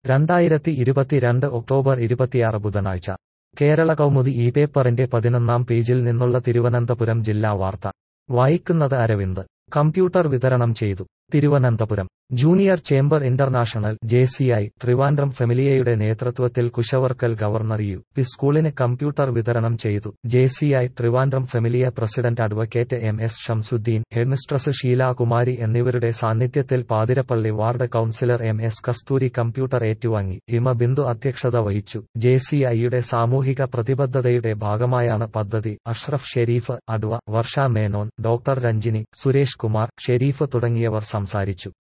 രണ്ടായിരത്തി ഇരുപത്തിരണ്ട് ഒക്ടോബർ ഇരുപത്തിയാറ് ബുധനാഴ്ച കേരള കൗമുദി ഈ പേപ്പറിന്റെ പതിനൊന്നാം പേജിൽ നിന്നുള്ള തിരുവനന്തപുരം ജില്ലാ വാർത്ത വായിക്കുന്നത് അരവിന്ദ് കമ്പ്യൂട്ടർ വിതരണം ചെയ്തു Thiruvananthapuram junior chamber international J CI Trivandrum ഫെമിലിയയുടെ നേതൃത്വത്തിൽ കുശവർക്കൽ ഗവർണർ യു പി സ്കൂളിന് കമ്പ്യൂട്ടർ വിതരണം ചെയ്തു J CI Trivandrum Femilia president advocate M S Shamsuddin headmistress Sheelakumari എന്നിവരുടെ സാന്നിധ്യത്തിൽ Pathirappally ward councillor M S Kasthuri computer ഏറ്റുവാങ്ങി ഹിമ ബിന്ദു അധ്യക്ഷത വഹിച്ചു ജെ സിഐയുടെ സാമൂഹിക പ്രതിബദ്ധതയുടെ ഭാഗമായാണ് പദ്ധതി അഷ്റഫ് ഷെരീഫ് അഡ്വ വർഷ മേനോൻ ഡോക്ടർ രഞ്ജിനി സുരേഷ് കുമാർ ഷെരീഫ് തുടങ്ങിയവർ സംസാരിച്ചു